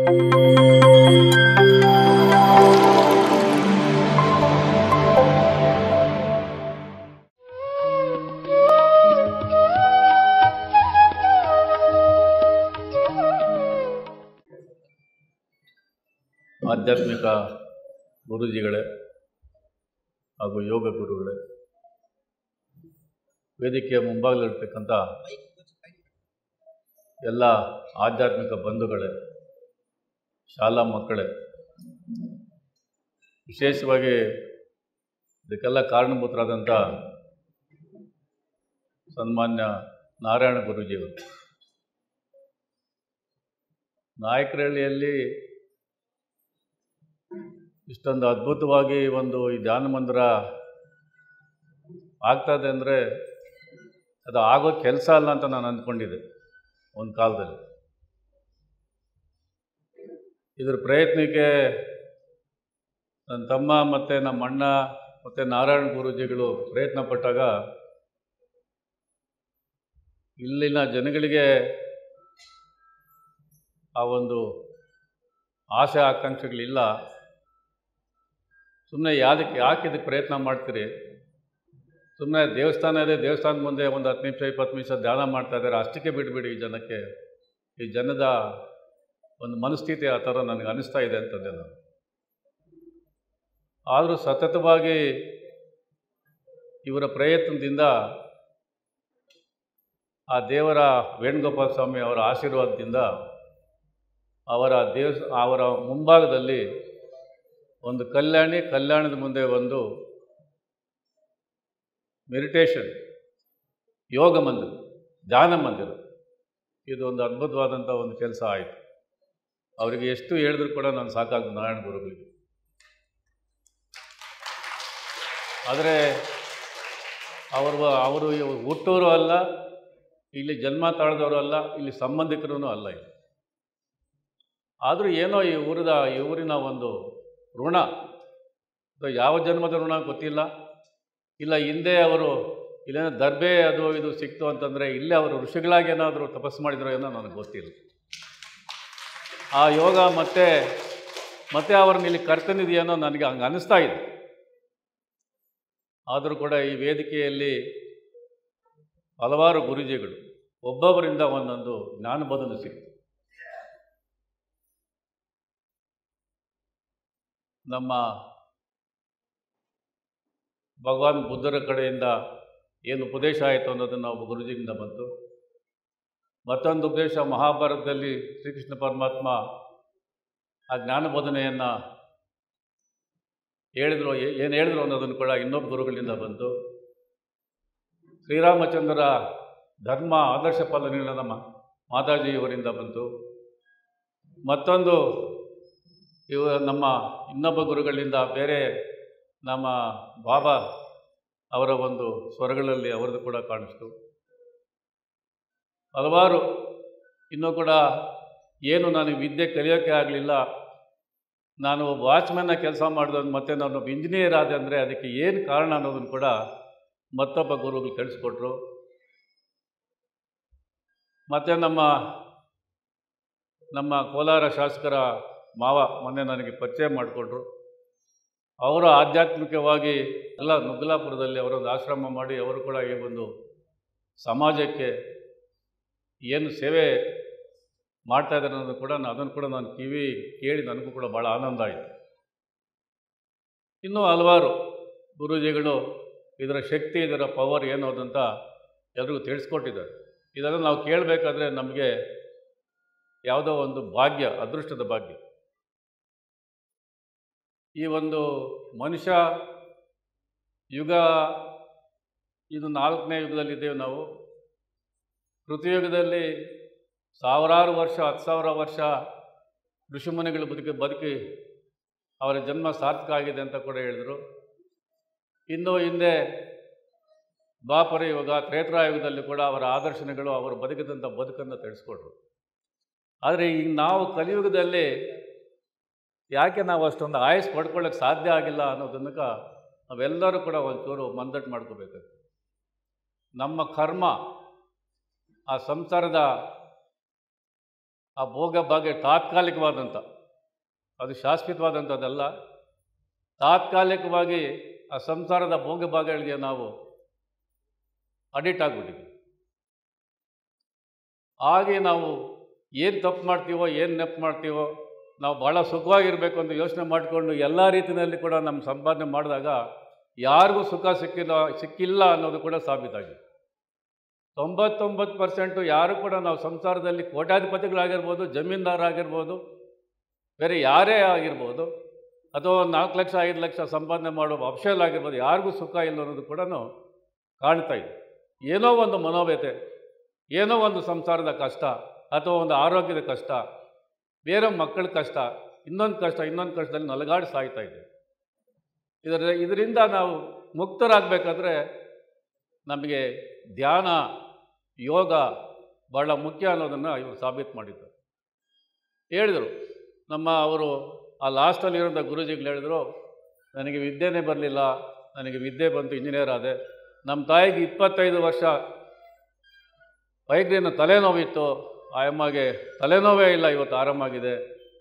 ಆಧ್ಯಾತ್ಮಿಕ ಗುರೂಜಿಗಳೇ ಹಾಗೂ ಯೋಗ ಗುರುಗಳೇ ವೇದಿಕೆಯ ಮುಂಭಾಗದಲ್ಲಿರ್ತಕ್ಕಂಥ ಎಲ್ಲ ಆಧ್ಯಾತ್ಮಿಕ ಬಂಧುಗಳೇ ಶಾಲಾ ಮಕ್ಕಳೇ ವಿಶೇಷವಾಗಿ ಇದಕ್ಕೆಲ್ಲ ಕಾರಣಭೂತರಾದಂಥ ಸನ್ಮಾನ್ಯ ನಾರಾಯಣ ಗುರೂಜಿಯವರು ನಾಯಕರಹಳ್ಳಿಯಲ್ಲಿ ಇಷ್ಟೊಂದು ಅದ್ಭುತವಾಗಿ ಒಂದು ಈ ಧ್ಯಾನ ಮಂದಿರ ಆಗ್ತದೆ ಅಂದರೆ ಅದು ಆಗೋ ಕೆಲಸ ಅಲ್ಲ ಅಂತ ನಾನು ಅಂದ್ಕೊಂಡಿದ್ದೆ ಒಂದು ಕಾಲದಲ್ಲಿ ಇದ್ರ ಪ್ರಯತ್ನಕ್ಕೆ ನನ್ನ ತಮ್ಮ ಮತ್ತು ನಮ್ಮ ಅಣ್ಣ ಮತ್ತು ನಾರಾಯಣ ಗುರೂಜಿಗಳು ಪ್ರಯತ್ನ ಪಟ್ಟಾಗ ಇಲ್ಲಿನ ಜನಗಳಿಗೆ ಆ ಒಂದು ಆಸೆ ಆಕಾಂಕ್ಷೆಗಳಿಲ್ಲ ಸುಮ್ಮನೆ ಯಾವುದಕ್ಕೆ ಯಾಕೆ ಇದಕ್ಕೆ ಪ್ರಯತ್ನ ಮಾಡ್ತೀರಿ ಸುಮ್ಮನೆ ದೇವಸ್ಥಾನ ಇದೆ ದೇವಸ್ಥಾನದ ಮುಂದೆ ಒಂದು ಹತ್ತು ನಿಮಿಷ ಇಪ್ಪತ್ತು ನಿಮಿಷ ಧ್ಯಾನ ಮಾಡ್ತಾ ಇದ್ದಾರೆ ಅಷ್ಟಕ್ಕೆ ಬಿಟ್ಬಿಡಿ ಈ ಜನಕ್ಕೆ ಈ ಜನದ ಒಂದು ಮನಸ್ಥಿತಿ ಆ ಥರ ನನಗೆ ಅನಿಸ್ತಾ ಇದೆ ಅಂತಂದೆ ನಾನು ಆದರೂ ಸತತವಾಗಿ ಇವರ ಪ್ರಯತ್ನದಿಂದ ಆ ದೇವರ ವೇಣುಗೋಪಾಲ ಸ್ವಾಮಿ ಅವರ ಆಶೀರ್ವಾದದಿಂದ ಅವರ ದೇವಸ್ ಅವರ ಮುಂಭಾಗದಲ್ಲಿ ಒಂದು ಕಲ್ಯಾಣಿ ಕಲ್ಯಾಣದ ಮುಂದೆ ಒಂದು ಮೆಡಿಟೇಷನ್ ಯೋಗ ಮಂದಿರ ಧ್ಯಾನ ಮಂದಿರ ಇದು ಒಂದು ಅದ್ಭುತವಾದಂಥ ಒಂದು ಕೆಲಸ ಆಯಿತು ಅವರಿಗೆ ಎಷ್ಟು ಹೇಳಿದ್ರು ಕೂಡ ನಾನು ಸಾಕಾಗ್ದು ನಾರಾಯಣ ಗುರುಗಳಿಗೆ ಆದರೆ ಅವರು ಅವರು ಹುಟ್ಟೂರು ಅಲ್ಲ ಇಲ್ಲಿ ಜನ್ಮ ತಾಳದವರು ಅಲ್ಲ ಇಲ್ಲಿ ಸಂಬಂಧಿಕರೂ ಅಲ್ಲ ಇಲ್ಲಿ ಆದರೂ ಏನೋ ಈ ಊರದ ಈ ಊರಿನ ಒಂದು ಋಣ ಅಥವಾ ಯಾವ ಜನ್ಮದ ಋಣ ಗೊತ್ತಿಲ್ಲ ಇಲ್ಲ ಹಿಂದೆ ಅವರು ಇಲ್ಲೇನೋ ದರ್ಬೆ ಅದು ಇದು ಸಿಕ್ತು ಅಂತಂದರೆ ಇಲ್ಲೇ ಅವರು ಋಷಿಗಳಾಗಿ ಏನಾದರೂ ತಪಸ್ಸು ಮಾಡಿದ್ರೋ ಏನೋ ನನಗೆ ಗೊತ್ತಿಲ್ಲ ಆ ಯೋಗ ಮತ್ತೆ ಮತ್ತೆ ಅವ್ರನ್ನ ಇಲ್ಲಿ ಕರ್ತನಿದೆಯೇನೋ ನನಗೆ ಹಂಗೆ ಅನ್ನಿಸ್ತಾ ಇದೆ ಆದರೂ ಕೂಡ ಈ ವೇದಿಕೆಯಲ್ಲಿ ಹಲವಾರು ಗುರುಜಿಗಳು ಒಬ್ಬೊಬ್ಬರಿಂದ ಒಂದೊಂದು ಜ್ಞಾನಬೋಧನೆ ಸಿಕ್ತು ನಮ್ಮ ಭಗವಾನ್ ಬುದ್ಧರ ಕಡೆಯಿಂದ ಏನು ಉಪದೇಶ ಆಯಿತು ಅನ್ನೋದನ್ನು ಒಬ್ಬ ಗುರುಜಿಯಿಂದ ಬಂತು ಮತ್ತೊಂದು ಉಪದೇಶ ಮಹಾಭಾರತದಲ್ಲಿ ಶ್ರೀಕೃಷ್ಣ ಪರಮಾತ್ಮ ಆ ಜ್ಞಾನಬೋಧನೆಯನ್ನು ಹೇಳಿದ್ರು ಏನು ಹೇಳಿದ್ರು ಅನ್ನೋದನ್ನು ಕೂಡ ಇನ್ನೊಬ್ಬ ಗುರುಗಳಿಂದ ಬಂತು ಶ್ರೀರಾಮಚಂದ್ರರ ಧರ್ಮ ಆದರ್ಶ ಪಾಲನೆಗಳ ನಮ್ಮ ಮಾತಾಜಿಯವರಿಂದ ಬಂತು ಮತ್ತೊಂದು ಇವ ನಮ್ಮ ಇನ್ನೊಬ್ಬ ಗುರುಗಳಿಂದ ಬೇರೆ ನಮ್ಮ ಬಾಬಾ ಅವರ ಒಂದು ಸ್ವರಗಳಲ್ಲಿ ಅವರದ್ದು ಕೂಡ ಕಾಣಿಸ್ತು ಹಲವಾರು ಇನ್ನೂ ಕೂಡ ಏನು ನಾನು ವಿದ್ಯೆ ಕಲಿಯೋಕ್ಕೆ ಆಗಲಿಲ್ಲ ನಾನು ಒಬ್ಬ ವಾಚ್ಮ್ಯಾನ್ನ ಕೆಲಸ ಮಾಡಿದವನು ಮತ್ತು ನಾನು ಒಬ್ಬ ಇಂಜಿನಿಯರ್ ಆದೆ ಅಂದರೆ ಅದಕ್ಕೆ ಏನು ಕಾರಣ ಅನ್ನೋದನ್ನು ಕೂಡ ಮತ್ತೊಬ್ಬ ಗುರುಗಳು ಕಳಿಸ್ಕೊಟ್ರು ಮತ್ತು ನಮ್ಮ ನಮ್ಮ ಕೋಲಾರ ಶಾಸಕರ ಮಾವ ಮೊನ್ನೆ ನನಗೆ ಪರಿಚಯ ಮಾಡಿಕೊಟ್ರು ಅವರು ಆಧ್ಯಾತ್ಮಿಕವಾಗಿ ಎಲ್ಲ ನುಗ್ಲಾಪುರದಲ್ಲಿ ಅವರೊಂದು ಆಶ್ರಮ ಮಾಡಿ ಅವರು ಕೂಡ ಈ ಒಂದು ಸಮಾಜಕ್ಕೆ ಏನು ಸೇವೆ ಮಾಡ್ತಾ ಇದ್ದಾರೆ ಅನ್ನೋದು ಕೂಡ ನಾನು ಅದನ್ನು ಕೂಡ ನಾನು ಕಿವಿ ಕೇಳಿ ನನಗೂ ಕೂಡ ಭಾಳ ಆನಂದ ಆಯಿತು ಇನ್ನೂ ಹಲವಾರು ಗುರೂಜಿಗಳು ಇದರ ಶಕ್ತಿ ಇದರ ಪವರ್ ಏನು ಅದಂತ ಎಲ್ರಿಗೂ ತಿಳಿಸ್ಕೊಟ್ಟಿದ್ದಾರೆ ಇದನ್ನು ನಾವು ಕೇಳಬೇಕಾದ್ರೆ ನಮಗೆ ಯಾವುದೋ ಒಂದು ಭಾಗ್ಯ ಅದೃಷ್ಟದ ಭಾಗ್ಯ ಈ ಒಂದು ಮನುಷ್ಯ ಯುಗ ಇದು ನಾಲ್ಕನೇ ಯುಗದಲ್ಲಿದ್ದೇವೆ ನಾವು ಕೃತಿಯುಗದಲ್ಲಿ ಸಾವಿರಾರು ವರ್ಷ ಹತ್ತು ಸಾವಿರ ವರ್ಷ ಋಷಿಮುನಿಗಳು ಬದುಕಿ ಬದುಕಿ ಅವರ ಜನ್ಮ ಸಾರ್ಥಕ ಆಗಿದೆ ಅಂತ ಕೂಡ ಹೇಳಿದರು ಇನ್ನು ಹಿಂದೆ ದ್ವಾಪರ ಯುಗ ತ್ರೇತಾಯುಗದಲ್ಲಿ ಕೂಡ ಅವರ ಆದರ್ಶನಗಳು ಅವರು ಬದುಕಿದಂಥ ಬದುಕನ್ನು ತಿಳಿಸ್ಕೊಟ್ರು ಆದರೆ ಈಗ ನಾವು ಕಲಿಯುಗದಲ್ಲಿ ಯಾಕೆ ನಾವು ಅಷ್ಟೊಂದು ಆಯಸ್ ಪಡ್ಕೊಳ್ಳೋಕ್ಕೆ ಸಾಧ್ಯ ಆಗಿಲ್ಲ ಅನ್ನೋದನ್ನಕ ನಾವೆಲ್ಲರೂ ಕೂಡ ಒಂಚೂರು ಮಂದಟ್ಟು ಮಾಡ್ಕೋಬೇಕು ನಮ್ಮ ಕರ್ಮ ಆ ಸಂಸಾರದ ಆ ಭೋಗ ಭಾಗ್ಯ ತಾತ್ಕಾಲಿಕವಾದಂಥ ಅದು ಶಾಶ್ವತವಾದಂಥದ್ದಲ್ಲ ತಾತ್ಕಾಲಿಕವಾಗಿ ಆ ಸಂಸಾರದ ಭೋಗ ಭಾಗಗಳಿಗೆ ನಾವು ಅಡಿಟ್ ಆಗಿಬಿಟ್ಟಿದ್ವಿ ಹಾಗೆ ನಾವು ಏನು ತಪ್ಪು ಮಾಡ್ತೀವೋ ಏನು ನೆಪ್ಪು ಮಾಡ್ತೀವೋ ನಾವು ಭಾಳ ಸುಖವಾಗಿರಬೇಕು ಅಂತ ಯೋಚನೆ ಮಾಡಿಕೊಂಡು ಎಲ್ಲ ರೀತಿಯಲ್ಲಿ ಕೂಡ ನಮ್ಮ ಸಂಪಾದನೆ ಮಾಡಿದಾಗ ಯಾರಿಗೂ ಸುಖ ಸಿಕ್ಕಿಲ್ಲ ಸಿಕ್ಕಿಲ್ಲ ಅನ್ನೋದು ಕೂಡ ಸಾಬೀತಾಗಿದೆ ತೊಂಬತ್ತೊಂಬತ್ತು ಪರ್ಸೆಂಟು ಯಾರು ಕೂಡ ನಾವು ಸಂಸಾರದಲ್ಲಿ ಕೋಟ್ಯಾಧಿಪತಿಗಳಾಗಿರ್ಬೋದು ಜಮೀನ್ದಾರಾಗಿರ್ಬೋದು ಬೇರೆ ಯಾರೇ ಆಗಿರ್ಬೋದು ಅಥವಾ ಒಂದು ನಾಲ್ಕು ಲಕ್ಷ ಐದು ಲಕ್ಷ ಸಂಪಾದನೆ ಮಾಡೋ ಅಫ್ಷಲ್ ಆಗಿರ್ಬೋದು ಯಾರಿಗೂ ಸುಖ ಇಲ್ಲ ಅನ್ನೋದು ಕೂಡ ಕಾಣ್ತಾ ಇದೆ ಏನೋ ಒಂದು ಮನೋವ್ಯತೆ ಏನೋ ಒಂದು ಸಂಸಾರದ ಕಷ್ಟ ಅಥವಾ ಒಂದು ಆರೋಗ್ಯದ ಕಷ್ಟ ಬೇರೆ ಮಕ್ಕಳ ಕಷ್ಟ ಇನ್ನೊಂದು ಕಷ್ಟ ಇನ್ನೊಂದು ಕಷ್ಟದಲ್ಲಿ ನಲಗಾಡಿ ಸಾಯ್ತಾ ಇದೆ ಇದರ ಇದರಿಂದ ನಾವು ಮುಕ್ತರಾಗಬೇಕಾದ್ರೆ ನಮಗೆ ಧ್ಯಾನ ಯೋಗ ಭಾಳ ಮುಖ್ಯ ಅನ್ನೋದನ್ನು ಇವರು ಸಾಬೀತು ಮಾಡಿದ್ದಾರೆ ಹೇಳಿದರು ನಮ್ಮ ಅವರು ಆ ಲಾಸ್ಟಲ್ಲಿರೋಂಥ ಗುರೂಜಿಗಳು ಹೇಳಿದರು ನನಗೆ ವಿದ್ಯೆನೇ ಬರಲಿಲ್ಲ ನನಗೆ ವಿದ್ಯೆ ಬಂತು ಇಂಜಿನಿಯರ್ ಆದೆ ನಮ್ಮ ತಾಯಿಗೆ ಇಪ್ಪತ್ತೈದು ವರ್ಷ ವೈದ್ಯನ ತಲೆನೋವಿತ್ತು ಆ ಅಮ್ಮಗೆ ತಲೆನೋವೇ ಇಲ್ಲ ಇವತ್ತು ಆರಾಮಾಗಿದೆ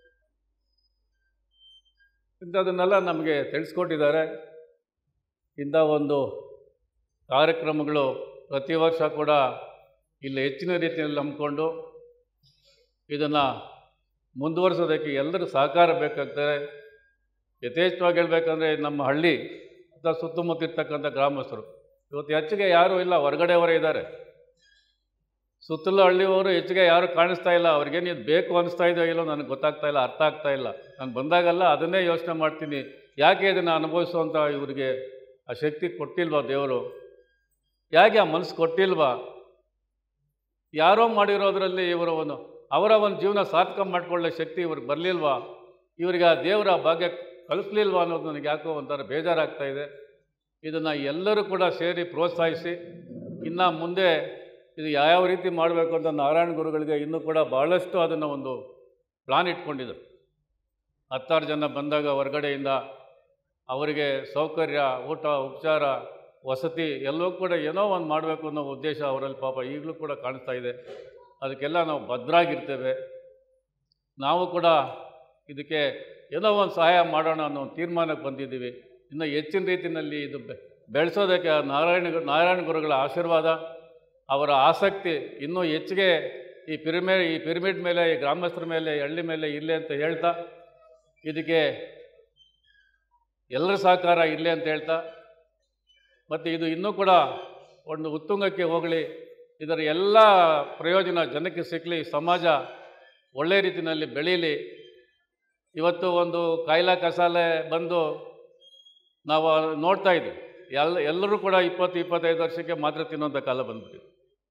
ಇಂಥದನ್ನೆಲ್ಲ ನಮಗೆ ತಿಳಿಸ್ಕೊಟ್ಟಿದ್ದಾರೆ ಇಂಥ ಒಂದು ಕಾರ್ಯಕ್ರಮಗಳು ಪ್ರತಿ ವರ್ಷ ಕೂಡ ಇಲ್ಲಿ ಹೆಚ್ಚಿನ ರೀತಿಯಲ್ಲಿ ನಂಬಿಕೊಂಡು ಇದನ್ನು ಮುಂದುವರಿಸೋದಕ್ಕೆ ಎಲ್ಲರೂ ಸಹಕಾರ ಬೇಕಾಗ್ತದೆ ಯಥೇಚ್ಛವಾಗಿ ಹೇಳ್ಬೇಕಂದ್ರೆ ನಮ್ಮ ಹಳ್ಳಿ ಅಥವಾ ಸುತ್ತಮುತ್ತ ಇರ್ತಕ್ಕಂಥ ಗ್ರಾಮಸ್ಥರು ಇವತ್ತು ಹೆಚ್ಚಿಗೆ ಯಾರೂ ಇಲ್ಲ ಹೊರಗಡೆಯವರೇ ಇದ್ದಾರೆ ಸುತ್ತಲೂ ಹಳ್ಳಿಯವರು ಹೆಚ್ಚಿಗೆ ಯಾರು ಕಾಣಿಸ್ತಾ ಇಲ್ಲ ಅವ್ರಿಗೇನು ಇದು ಬೇಕು ಅನಿಸ್ತಾ ಇದೆಯೋ ಇಲ್ಲೋ ನನಗೆ ಗೊತ್ತಾಗ್ತಾ ಇಲ್ಲ ಅರ್ಥ ಆಗ್ತಾ ಇಲ್ಲ ನಾನು ಬಂದಾಗೆಲ್ಲ ಅದನ್ನೇ ಯೋಚನೆ ಮಾಡ್ತೀನಿ ಯಾಕೆ ಇದನ್ನು ಅನುಭವಿಸುವಂಥ ಇವರಿಗೆ ಆ ಶಕ್ತಿ ಕೊಟ್ಟಿಲ್ವಾ ದೇವರು ಯಾಕೆ ಆ ಮನಸ್ಸು ಕೊಟ್ಟಿಲ್ವಾ ಯಾರೋ ಮಾಡಿರೋದ್ರಲ್ಲಿ ಇವರ ಒಂದು ಅವರ ಒಂದು ಜೀವನ ಸಾರ್ಥಕ ಮಾಡಿಕೊಳ್ಳೋ ಶಕ್ತಿ ಇವ್ರಿಗೆ ಬರಲಿಲ್ವಾ ಇವರಿಗೆ ಆ ದೇವರ ಭಾಗ್ಯ ಕಲಿಸ್ಲಿಲ್ವಾ ಅನ್ನೋದು ನನಗೆ ಯಾಕೋ ಒಂಥರ ಬೇಜಾರಾಗ್ತಾ ಇದೆ ಇದನ್ನು ಎಲ್ಲರೂ ಕೂಡ ಸೇರಿ ಪ್ರೋತ್ಸಾಹಿಸಿ ಇನ್ನು ಮುಂದೆ ಇದು ಯಾವ್ಯಾವ ರೀತಿ ಮಾಡಬೇಕು ಅಂತ ನಾರಾಯಣ ಗುರುಗಳಿಗೆ ಇನ್ನೂ ಕೂಡ ಭಾಳಷ್ಟು ಅದನ್ನು ಒಂದು ಪ್ಲಾನ್ ಇಟ್ಕೊಂಡಿದ್ದಾರೆ ಹತ್ತಾರು ಜನ ಬಂದಾಗ ಹೊರಗಡೆಯಿಂದ ಅವರಿಗೆ ಸೌಕರ್ಯ ಊಟ ಉಪಚಾರ ವಸತಿ ಎಲ್ಲವೂ ಕೂಡ ಏನೋ ಒಂದು ಮಾಡಬೇಕು ಅನ್ನೋ ಉದ್ದೇಶ ಅವರಲ್ಲಿ ಪಾಪ ಈಗಲೂ ಕೂಡ ಕಾಣಿಸ್ತಾ ಇದೆ ಅದಕ್ಕೆಲ್ಲ ನಾವು ಭದ್ರಾಗಿರ್ತೇವೆ ನಾವು ಕೂಡ ಇದಕ್ಕೆ ಏನೋ ಒಂದು ಸಹಾಯ ಮಾಡೋಣ ಅನ್ನೋ ಒಂದು ತೀರ್ಮಾನಕ್ಕೆ ಬಂದಿದ್ದೀವಿ ಇನ್ನು ಹೆಚ್ಚಿನ ರೀತಿಯಲ್ಲಿ ಇದು ಬೆ- ಬೆಳೆಸೋದಕ್ಕೆ ಆ ನಾರಾಯಣ ಗು- ನಾರಾಯಣ ಗುರುಗಳ ಆಶೀರ್ವಾದ ಅವರ ಆಸಕ್ತಿ ಇನ್ನೂ ಹೆಚ್ಚಿಗೆ ಈ ಪಿರಮಿ ಈ ಪಿರಮಿಡ್ ಮೇಲೆ ಈ ಗ್ರಾಮಸ್ಥರ ಮೇಲೆ ಈ ಹಳ್ಳಿ ಮೇಲೆ ಇರಲಿ ಅಂತ ಹೇಳ್ತಾ ಇದಕ್ಕೆ ಎಲ್ಲರ ಸಹಕಾರ ಇರಲಿ ಅಂತ ಹೇಳ್ತಾ ಮತ್ತು ಇದು ಇನ್ನೂ ಕೂಡ ಒಂದು ಉತ್ತುಂಗಕ್ಕೆ ಹೋಗಲಿ ಇದರ ಎಲ್ಲ ಪ್ರಯೋಜನ ಜನಕ್ಕೆ ಸಿಕ್ಕಲಿ ಸಮಾಜ ಒಳ್ಳೆ ರೀತಿಯಲ್ಲಿ ಬೆಳೀಲಿ ಇವತ್ತು ಒಂದು ಕಾಯಿಲೆ ಕಸಾಲೆ ಬಂದು ನಾವು ನೋಡ್ತಾ ಇದ್ದೀವಿ ಎಲ್ಲ ಎಲ್ಲರೂ ಕೂಡ ಇಪ್ಪತ್ತು ಇಪ್ಪತ್ತೈದು ವರ್ಷಕ್ಕೆ ಮಾತ್ರ ತಿನ್ನುವಂಥ ಕಾಲ ಬಂದ್ಬಿಟ್ಟಿದೆ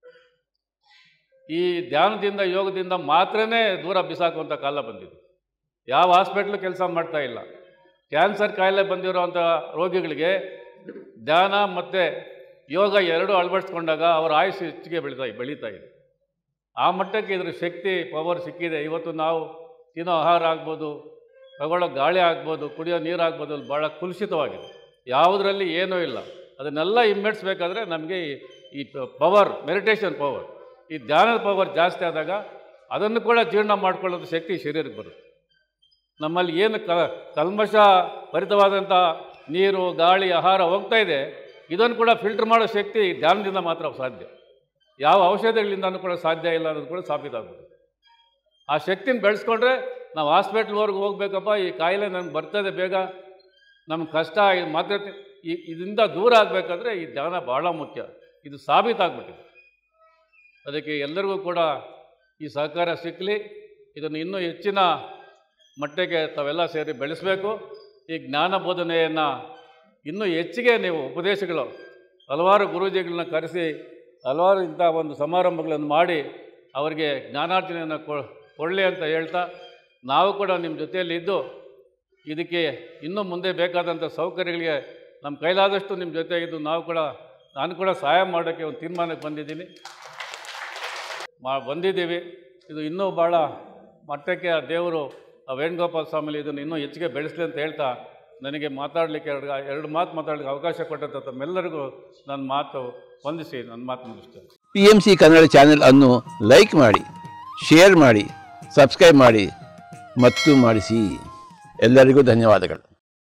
ಈ ಧ್ಯಾನದಿಂದ ಯೋಗದಿಂದ ಮಾತ್ರನೇ ದೂರ ಬಿಸಾಕುವಂಥ ಕಾಲ ಬಂದಿದೆ ಯಾವ ಹಾಸ್ಪಿಟ್ಲು ಕೆಲಸ ಮಾಡ್ತಾ ಇಲ್ಲ ಕ್ಯಾನ್ಸರ್ ಕಾಯಿಲೆ ಬಂದಿರೋವಂಥ ರೋಗಿಗಳಿಗೆ ಧ್ಯಾನ ಮತ್ತು ಯೋಗ ಎರಡೂ ಅಳವಡಿಸ್ಕೊಂಡಾಗ ಅವರ ಆಯುಸ್ಸು ಹೆಚ್ಚಿಗೆ ಬೆಳೀತಾ ಬೆಳೀತಾ ಇದೆ ಆ ಮಟ್ಟಕ್ಕೆ ಇದ್ರ ಶಕ್ತಿ ಪವರ್ ಸಿಕ್ಕಿದೆ ಇವತ್ತು ನಾವು ತಿನ್ನೋ ಆಹಾರ ಆಗ್ಬೋದು ತಗೊಳ್ಳೋ ಗಾಳಿ ಆಗ್ಬೋದು ಕುಡಿಯೋ ನೀರು ಆಗ್ಬೋದು ಅಲ್ಲಿ ಭಾಳ ಕುಲುಷಿತವಾಗಿದೆ ಯಾವುದರಲ್ಲಿ ಏನೂ ಇಲ್ಲ ಅದನ್ನೆಲ್ಲ ಹಿಮ್ಮೆಟ್ಟಿಸ್ಬೇಕಾದ್ರೆ ನಮಗೆ ಈ- ಈ ಪವರ್ ಮೆಡಿಟೇಷನ್ ಪವರ್ ಈ ಧ್ಯಾನದ ಪವರ್ ಜಾಸ್ತಿ ಆದಾಗ ಅದನ್ನು ಕೂಡ ಜೀರ್ಣ ಮಾಡ್ಕೊಳ್ಳೋದು ಶಕ್ತಿ ಶರೀರಕ್ಕೆ ಬರುತ್ತೆ ನಮ್ಮಲ್ಲಿ ಏನು ಕ ಕಲ್ಮಶ ಭರಿತವಾದಂಥ ನೀರು ಗಾಳಿ ಆಹಾರ ಹೋಗ್ತಾ ಇದೆ ಇದನ್ನು ಕೂಡ ಫಿಲ್ಟರ್ ಮಾಡೋ ಶಕ್ತಿ ಧ್ಯಾನದಿಂದ ಮಾತ್ರ ಸಾಧ್ಯ ಯಾವ ಔಷಧಿಗಳಿಂದನೂ ಕೂಡ ಸಾಧ್ಯ ಇಲ್ಲ ಅನ್ನೋದು ಕೂಡ ಸಾಬೀತಾಗ್ತದೆ ಆ ಶಕ್ತಿನ ಬೆಳೆಸ್ಕೊಂಡ್ರೆ ನಾವು ಹಾಸ್ಪಿಟ್ಲ್ವರೆಗೂ ಹೋಗ್ಬೇಕಪ್ಪ ಈ ಕಾಯಿಲೆ ನನಗೆ ಬರ್ತದೆ ಬೇಗ ನಮ್ಗೆ ಕಷ್ಟ ಇದು ಮಾತ್ರ ಈ ಇದರಿಂದ ದೂರ ಆಗಬೇಕಾದ್ರೆ ಈ ಧ್ಯಾನ ಭಾಳ ಮುಖ್ಯ ಇದು ಸಾಬೀತಾಗ್ಬಿಟ್ಟಿದೆ ಅದಕ್ಕೆ ಎಲ್ಲರಿಗೂ ಕೂಡ ಈ ಸಹಕಾರ ಸಿಕ್ಕಲಿ ಇದನ್ನು ಇನ್ನೂ ಹೆಚ್ಚಿನ ಮಟ್ಟಿಗೆ ತಾವೆಲ್ಲ ಸೇರಿ ಬೆಳೆಸಬೇಕು ಈ ಜ್ಞಾನ ಬೋಧನೆಯನ್ನು ಇನ್ನೂ ಹೆಚ್ಚಿಗೆ ನೀವು ಉಪದೇಶಗಳು ಹಲವಾರು ಗುರೂಜಿಗಳನ್ನ ಕರೆಸಿ ಹಲವಾರು ಇಂಥ ಒಂದು ಸಮಾರಂಭಗಳನ್ನು ಮಾಡಿ ಅವರಿಗೆ ಜ್ಞಾನಾರ್ಜನೆಯನ್ನು ಕೊ ಕೊಡಲಿ ಅಂತ ಹೇಳ್ತಾ ನಾವು ಕೂಡ ನಿಮ್ಮ ಜೊತೆಯಲ್ಲಿ ಇದ್ದು ಇದಕ್ಕೆ ಇನ್ನೂ ಮುಂದೆ ಬೇಕಾದಂಥ ಸೌಕರ್ಯಗಳಿಗೆ ನಮ್ಮ ಕೈಲಾದಷ್ಟು ನಿಮ್ಮ ಜೊತೆ ಇದ್ದು ನಾವು ಕೂಡ ನಾನು ಕೂಡ ಸಹಾಯ ಮಾಡೋಕ್ಕೆ ಒಂದು ತೀರ್ಮಾನಕ್ಕೆ ಬಂದಿದ್ದೀನಿ ಮಾ ಬಂದಿದ್ದೀವಿ ಇದು ಇನ್ನೂ ಭಾಳ ಮಟ್ಟಕ್ಕೆ ಆ ದೇವರು ಆ ವೇಣುಗೋಪಾಲ ಸ್ವಾಮಿಲಿ ಇದನ್ನು ಇನ್ನೂ ಹೆಚ್ಚಿಗೆ ಬೆಳೆಸಲಿ ಅಂತ ಹೇಳ್ತಾ ನನಗೆ ಮಾತಾಡಲಿಕ್ಕೆ ಎರಡು ಎರಡು ಮಾತು ಮಾತಾಡಲಿಕ್ಕೆ ಅವಕಾಶ ಕೊಟ್ಟಂಥ ತಮ್ಮೆಲ್ಲರಿಗೂ ನನ್ನ ಮಾತು ಹೊಂದಿಸಿ ನನ್ನ ಮಾತು ಮುಗಿಸ್ತೇನೆ P M C Kannada channel ಅನ್ನು ಲೈಕ್ ಮಾಡಿ ಶೇರ್ ಮಾಡಿ ಸಬ್ಸ್ಕ್ರೈಬ್ ಮಾಡಿ ಮತ್ತು ಮಾಡಿಸಿ ಎಲ್ಲರಿಗೂ ಧನ್ಯವಾದಗಳು